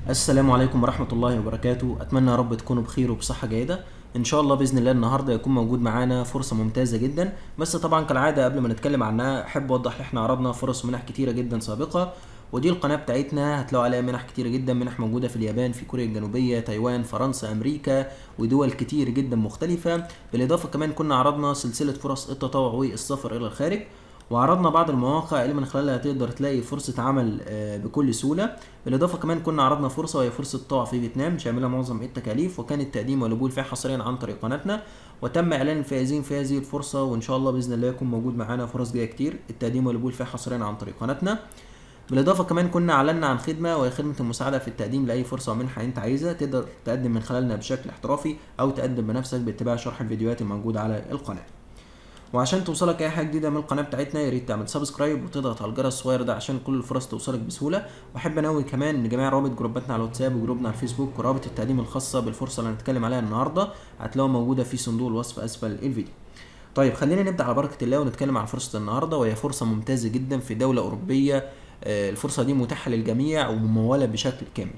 السلام عليكم ورحمة الله وبركاته أتمنى يا رب تكونوا بخير وبصحة جيدة إن شاء الله بإذن الله النهاردة يكون موجود معانا فرصة ممتازة جدا بس طبعا كالعادة قبل ما نتكلم عنها أحب أوضح إن إحنا عرضنا فرص ومنح كتيرة جدا سابقة ودي القناة بتاعتنا هتلاقوا عليها منح كتيرة جدا منح موجودة في اليابان في كوريا الجنوبية تايوان فرنسا أمريكا ودول كتير جدا مختلفة بالإضافة كمان كنا عرضنا سلسلة فرص التطوع والسفر إلى الخارج وعرضنا بعض المواقع اللي من خلالها تقدر تلاقي فرصة عمل آه، بكل سهولة بالإضافة كمان كنا عرضنا فرصة وهي فرصة طوع في فيتنام شاملة معظم التكاليف وكان التقديم والقبول فيها حصريا عن طريق قناتنا وتم إعلان الفائزين في هذه الفرصة وإن شاء الله بإذن الله يكون موجود معانا فرص جاية كتير التقديم والقبول فيها حصريا عن طريق قناتنا بالإضافة كمان كنا أعلنا عن خدمة وهي خدمة المساعدة في التقديم لأي فرصة ومنحة أنت عايزها تقدر تقدم من خلالنا بشكل احترافي أو تقدم بنفسك باتباع شرح الفيديوهات الموجودة على القناة وعشان توصلك اي حاجه جديده من القناه بتاعتنا يا ريت تعمل سبسكرايب وتضغط على الجرس الصغير ده عشان كل الفرص توصلك بسهوله واحب انوه كمان ان جميع روابط جروباتنا على الواتساب وجروبنا على الفيسبوك ورابط التقديم الخاصه بالفرصه اللي هنتكلم عليها النهارده هتلاقوها موجوده في صندوق الوصف اسفل الفيديو طيب خلينا نبدا على بركه الله ونتكلم عن فرصه النهارده وهي فرصه ممتازه جدا في دوله اوروبيه آه، الفرصه دي متاحه للجميع ومموله بشكل كامل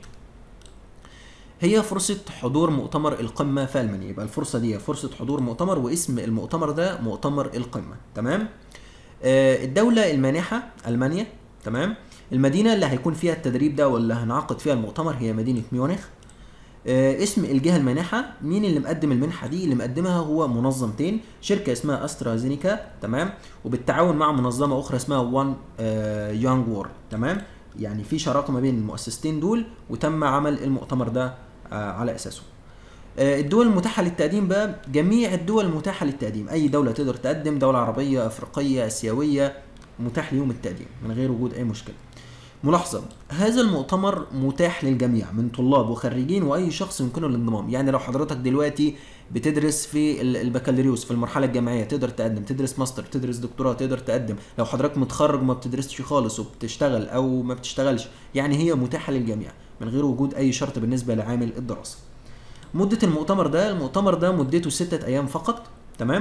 هي فرصة حضور مؤتمر القمة في ألمانيا يبقى الفرصة دي فرصة حضور مؤتمر واسم المؤتمر ده مؤتمر القمة تمام آه، الدولة المانحة ألمانيا تمام المدينة اللي هيكون فيها التدريب ده واللي هنعقد فيها المؤتمر هي مدينة ميونخ آه، اسم الجهة المانحة مين اللي مقدم المنحة دي اللي مقدمها هو منظمتين شركة اسمها استرازينيكا تمام وبالتعاون مع منظمة أخرى اسمها وان يونج وورد تمام يعني في شراكة ما بين المؤسستين دول وتم عمل المؤتمر ده آه، على أساسه آه، الدول المتاحة للتقديم بقى جميع الدول المتاحة للتقديم أي دولة تقدر تقدم دولة عربية أفريقية آسيوية متاح ليهم التقديم من غير وجود أي مشكلة ملاحظة هذا المؤتمر متاح للجميع من طلاب وخريجين وأي شخص يمكنه الانضمام يعني لو حضرتك دلوقتي بتدرس في ال- البكالوريوس في المرحلة الجامعية تقدر تقدم تدرس ماستر تدرس دكتوراه تقدر تقدم لو حضرتك متخرج وما بتدرسش خالص وبتشتغل أو ما بتشتغلش يعني هي متاحة للجميع من غير وجود أي شرط بالنسبة لعامل الدراسة مدة المؤتمر ده المؤتمر ده مدته ستة أيام فقط تمام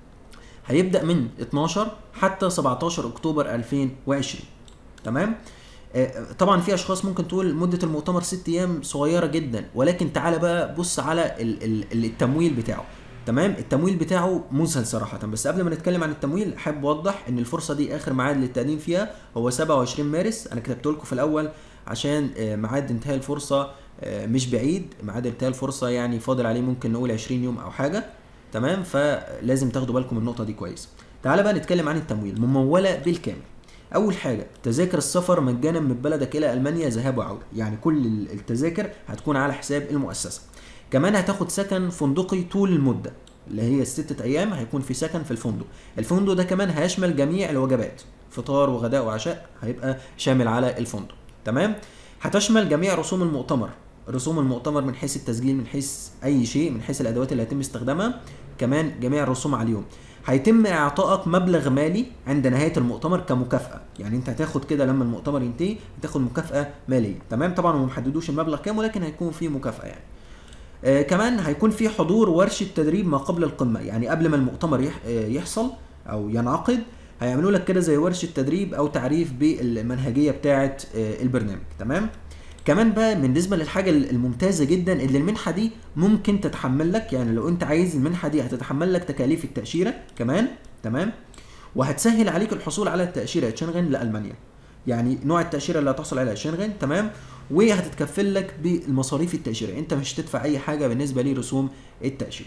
هيبدأ من 12 حتى 17 أكتوبر 2020 تمام آه، طبعا في اشخاص ممكن تقول مده المؤتمر ست ايام صغيره جدا ولكن تعالى بقى بص على ال- ال- التمويل بتاعه تمام التمويل بتاعه مذهل صراحه بس قبل ما نتكلم عن التمويل احب اوضح ان الفرصه دي اخر ميعاد للتقديم فيها هو 27 مارس انا كتبت لكم في الاول عشان آه، ميعاد انتهاء الفرصه آه، مش بعيد ميعاد انتهاء الفرصه يعني فاضل عليه ممكن نقول 20 يوم او حاجه تمام فلازم تاخدوا بالكم من النقطه دي كويس تعالى بقى نتكلم عن التمويل مموله بالكامل اول حاجه تذاكر السفر مجانا من بلدك الى المانيا ذهاب وعوده يعني كل ال- التذاكر هتكون على حساب المؤسسه كمان هتاخد سكن فندقي طول المده اللي هي الستة ايام هيكون في سكن في الفندق الفندق ده كمان هيشمل جميع الوجبات فطار وغداء وعشاء هيبقى شامل على الفندق تمام هتشمل جميع رسوم المؤتمر رسوم المؤتمر من حيث التسجيل من حيث اي شيء من حيث الادوات اللي هيتم استخدامها كمان جميع الرسوم على اليوم هيتم اعطائك مبلغ مالي عند نهايه المؤتمر كمكافاه يعني انت هتاخد كده لما المؤتمر ينتهي هتاخد مكافاه ماليه تمام طبعا هم محددوش المبلغ كام ولكن هيكون في مكافاه يعني آه كمان هيكون في حضور ورشه تدريب ما قبل القمه يعني قبل ما المؤتمر يح آه يحصل او ينعقد هيعملوا لك كده زي ورشه تدريب او تعريف بالمنهجيه بتاعه آه البرنامج تمام كمان بقى بالنسبه للحاجه الممتازه جدا اللي المنحه دي ممكن تتحمل لك يعني لو انت عايز المنحه دي هتتحمل لك تكاليف التاشيره كمان تمام وهتسهل عليك الحصول على التاشيره شنغن لالمانيا يعني نوع التاشيره اللي هتحصل عليها شنغن تمام وهتتكفل لك بالمصاريف التاشيره انت مش هتدفع اي حاجه بالنسبه لرسوم التاشيره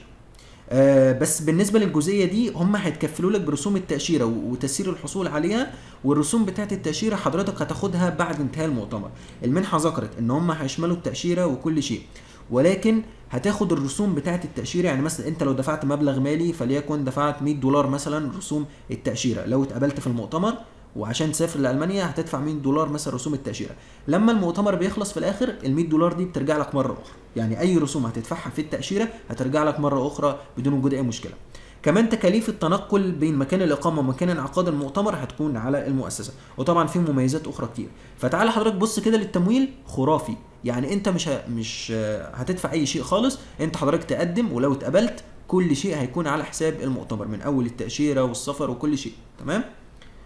آه بس بالنسبه للجزئيه دي هم هيتكفلوا لك برسوم التاشيره و- وتسهيل الحصول عليها والرسوم بتاعه التاشيره حضرتك هتاخدها بعد انتهاء المؤتمر المنحه ذكرت ان هم هيشملوا التاشيره وكل شيء ولكن هتاخد الرسوم بتاعه التاشيره يعني مثلا انت لو دفعت مبلغ مالي فليكن دفعت 100 دولار مثلا رسوم التاشيره لو اتقبلت في المؤتمر وعشان تسافر لالمانيا هتدفع 100 دولار مثلا رسوم التاشيره لما المؤتمر بيخلص في الاخر ال 100 دولار دي بترجع لك مره اخرى يعني اي رسوم هتدفعها في التاشيره هترجع لك مره اخرى بدون وجود اي مشكله كمان تكاليف التنقل بين مكان الاقامه ومكان انعقاد المؤتمر هتكون على المؤسسه وطبعا في مميزات اخرى كتير فتعال حضرتك بص كده للتمويل خرافي يعني انت مش ه... مش آه، هتدفع اي شيء خالص انت حضرتك تقدم ولو اتقبلت كل شيء هيكون على حساب المؤتمر من اول التاشيره والسفر وكل شيء تمام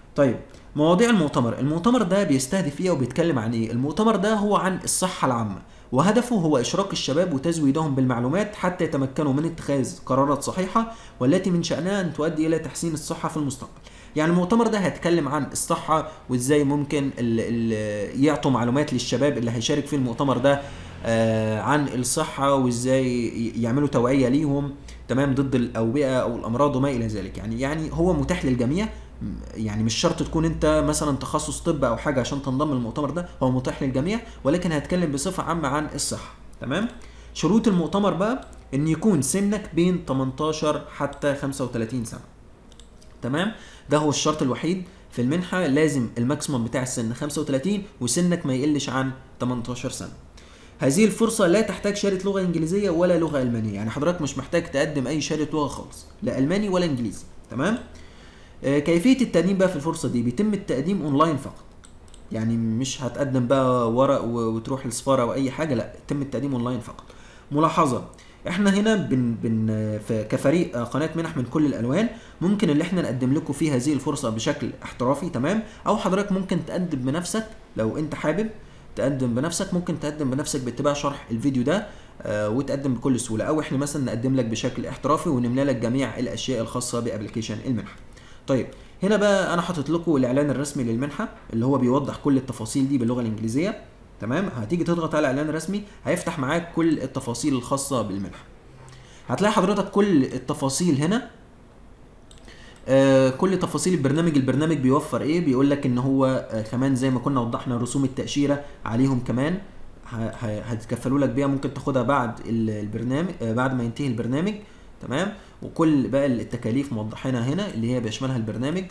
طيب مواضيع المؤتمر المؤتمر ده بيستهدف ايه وبيتكلم عن ايه المؤتمر ده هو عن الصحة العامة وهدفه هو إشراك الشباب وتزويدهم بالمعلومات حتى يتمكنوا من اتخاذ قرارات صحيحة والتي من شأنها أن تؤدي إلى تحسين الصحة في المستقبل يعني المؤتمر ده هيتكلم عن الصحة وازاي ممكن ال ال يعطوا معلومات للشباب اللي هيشارك في المؤتمر ده آه عن الصحة وازاي يعملوا توعية ليهم تمام ضد الأوبئة أو الأمراض وما إلى ذلك يعني يعني هو متاح للجميع يعني مش شرط تكون انت مثلا تخصص طب او حاجه عشان تنضم للمؤتمر ده هو متاح للجميع ولكن هتكلم بصفه عامه عن الصحه تمام شروط المؤتمر بقى ان يكون سنك بين 18 حتى 35 سنه تمام ده هو الشرط الوحيد في المنحه لازم الماكسيموم بتاع السن 35 وسنك ما يقلش عن 18 سنه هذه الفرصة لا تحتاج شهادة لغة إنجليزية ولا لغة ألمانية، يعني حضرتك مش محتاج تقدم أي شهادة لغة خالص، لا ألماني ولا إنجليزي، تمام؟ آه، كيفيه التقديم بقى في الفرصه دي بيتم التقديم اونلاين فقط يعني مش هتقدم بقى ورق وتروح السفاره او اي حاجه لا يتم التقديم اونلاين فقط ملاحظه احنا هنا بن بن كفريق قناه منح من كل الالوان ممكن اللي احنا نقدم لكم فيه هذه الفرصه بشكل احترافي تمام او حضرتك ممكن تقدم بنفسك لو انت حابب تقدم بنفسك ممكن تقدم بنفسك باتباع شرح الفيديو ده آه وتقدم بكل سهوله او احنا مثلا نقدم لك بشكل احترافي ونملى لك جميع الاشياء الخاصه بابلكيشن المنحه طيب هنا بقى انا حاطط لكم الاعلان الرسمي للمنحه اللي هو بيوضح كل التفاصيل دي باللغه الانجليزيه تمام هتيجي تضغط على الاعلان الرسمي هيفتح معاك كل التفاصيل الخاصه بالمنحه هتلاقي حضرتك كل التفاصيل هنا آه كل تفاصيل البرنامج البرنامج بيوفر ايه بيقول لك ان هو آه كمان زي ما كنا وضحنا رسوم التاشيره عليهم كمان هتكفلوا لك بيها ممكن تاخدها بعد البرنامج آه بعد ما ينتهي البرنامج تمام وكل بقى التكاليف موضحينها هنا اللي هي بيشملها البرنامج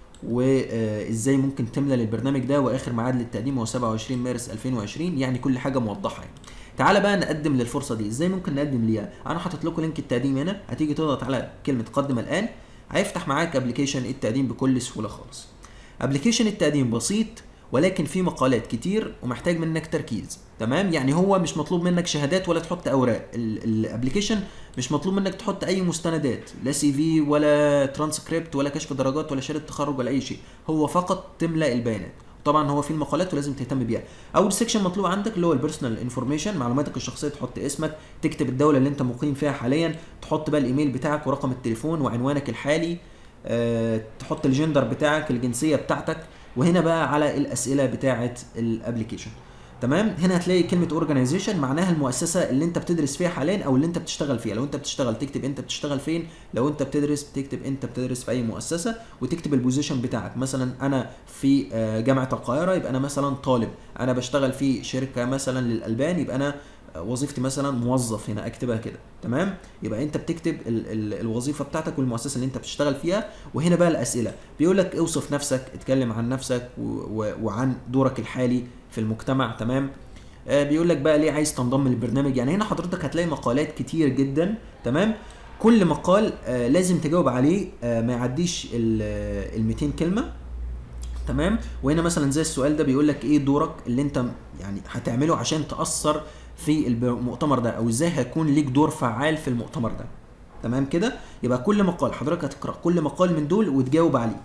وازاي ممكن تملى للبرنامج ده واخر ميعاد للتقديم هو 27 مارس 2020 يعني كل حاجه موضحه يعني. تعالى بقى نقدم للفرصه دي ازاي ممكن نقدم ليها انا حاطط لكم لينك التقديم هنا هتيجي تضغط على كلمه قدم الان هيفتح معاك ابلكيشن التقديم بكل سهوله خالص ابلكيشن التقديم بسيط ولكن في مقالات كتير ومحتاج منك تركيز تمام يعني هو مش مطلوب منك شهادات ولا تحط اوراق الابلكيشن مش مطلوب منك تحط اي مستندات لا سي في ولا ترانسكريبت ولا كشف درجات ولا شهاده تخرج ولا اي شيء هو فقط تملا البيانات طبعا هو في المقالات ولازم تهتم بيها اول سيكشن مطلوب عندك اللي هو البيرسونال انفورميشن معلوماتك الشخصيه تحط اسمك تكتب الدوله اللي انت مقيم فيها حاليا تحط بقى الايميل بتاعك ورقم التليفون وعنوانك الحالي أه تحط الجندر بتاعك الجنسيه بتاعتك وهنا بقى على الاسئله بتاعه الابلكيشن تمام هنا هتلاقي كلمه اورجانيزيشن معناها المؤسسه اللي انت بتدرس فيها حاليا او اللي انت بتشتغل فيها لو انت بتشتغل تكتب انت بتشتغل فين لو انت بتدرس بتكتب انت بتدرس في اي مؤسسه وتكتب البوزيشن بتاعك مثلا انا في جامعه القاهره يبقى انا مثلا طالب انا بشتغل في شركه مثلا للالبان يبقى انا وظيفتي مثلا موظف هنا اكتبها كده تمام يبقى انت بتكتب ال ال الوظيفه بتاعتك والمؤسسه اللي انت بتشتغل فيها وهنا بقى الاسئله بيقول لك اوصف نفسك اتكلم عن نفسك وعن دورك الحالي في المجتمع تمام آه بيقول لك بقى ليه عايز تنضم للبرنامج يعني هنا حضرتك هتلاقي مقالات كتير جدا تمام كل مقال آه لازم تجاوب عليه آه ما يعديش ال 200 كلمه تمام وهنا مثلا زي السؤال ده بيقول لك ايه دورك اللي انت يعني هتعمله عشان تاثر في المؤتمر ده او ازاي هيكون ليك دور فعال في المؤتمر ده تمام كده يبقى كل مقال حضرتك هتقرا كل مقال من دول وتجاوب عليه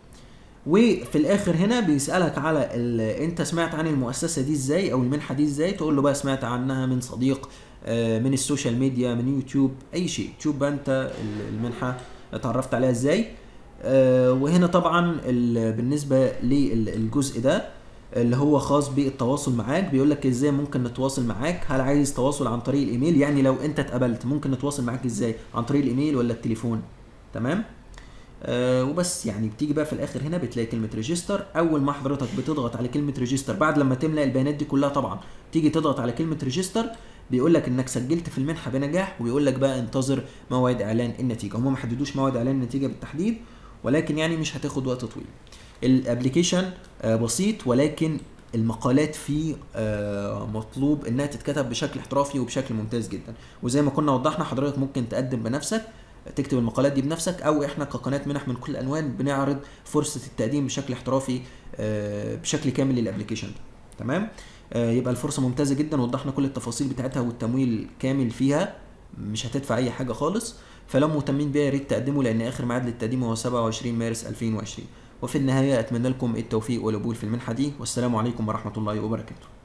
وفي الاخر هنا بيسالك على انت سمعت عن المؤسسه دي ازاي او المنحه دي ازاي تقول له بقى سمعت عنها من صديق من السوشيال ميديا من يوتيوب اي شيء تشوف بقى انت المنحه اتعرفت عليها ازاي وهنا طبعا بالنسبه للجزء ده اللي هو خاص بالتواصل معاك بيقول لك ازاي ممكن نتواصل معاك هل عايز تواصل عن طريق الايميل يعني لو انت اتقبلت ممكن نتواصل معاك ازاي عن طريق الايميل ولا التليفون تمام آه وبس يعني بتيجي بقى في الاخر هنا بتلاقي كلمه ريجستر اول ما حضرتك بتضغط على كلمه ريجستر بعد لما تملا البيانات دي كلها طبعا تيجي تضغط على كلمه ريجستر بيقول لك انك سجلت في المنحه بنجاح وبيقول لك بقى انتظر موعد اعلان النتيجه هم ما حددوش موعد اعلان النتيجه بالتحديد ولكن يعني مش هتاخد وقت طويل الابلكيشن آه بسيط ولكن المقالات فيه آه مطلوب انها تتكتب بشكل احترافي وبشكل ممتاز جدا وزي ما كنا وضحنا حضرتك ممكن تقدم بنفسك تكتب المقالات دي بنفسك او احنا كقناه منح من كل الالوان بنعرض فرصه التقديم بشكل احترافي آه بشكل كامل للابلكيشن ده تمام آه يبقى الفرصه ممتازه جدا وضحنا كل التفاصيل بتاعتها والتمويل كامل فيها مش هتدفع اي حاجه خالص فلو مهتمين بيها يا ريت تقدموا لان اخر ميعاد للتقديم هو 27 مارس 2020 وفي النهايه اتمنى لكم التوفيق والقبول في المنحه دي والسلام عليكم ورحمه الله وبركاته